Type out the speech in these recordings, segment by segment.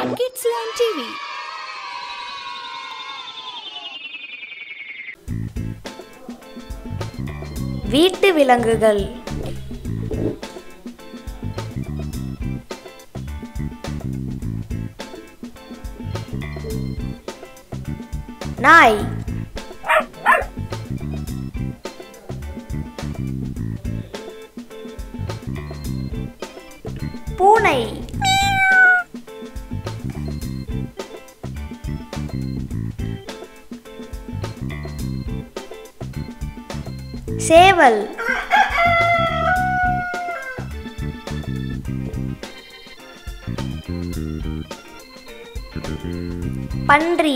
Kidsland TV. வீட்டு விலங்குகள் நாய் பூனை சேவல் பன்றி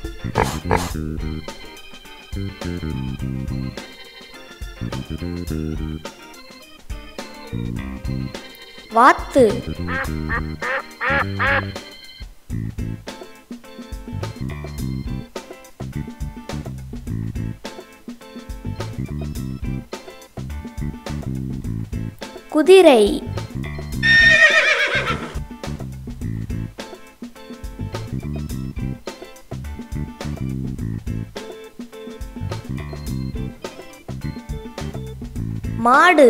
வாத்து குதிரை மாடு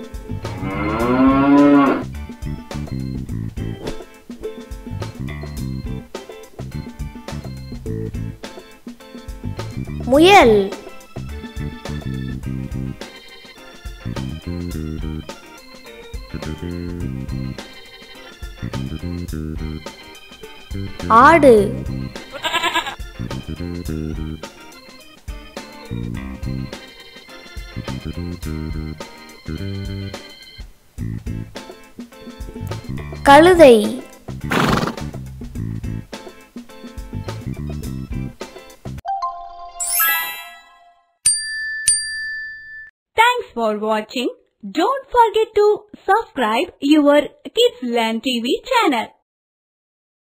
முயல் ஆடு கழுதை Thanks for watching. Don't forget to subscribe your Kidsland TV channel.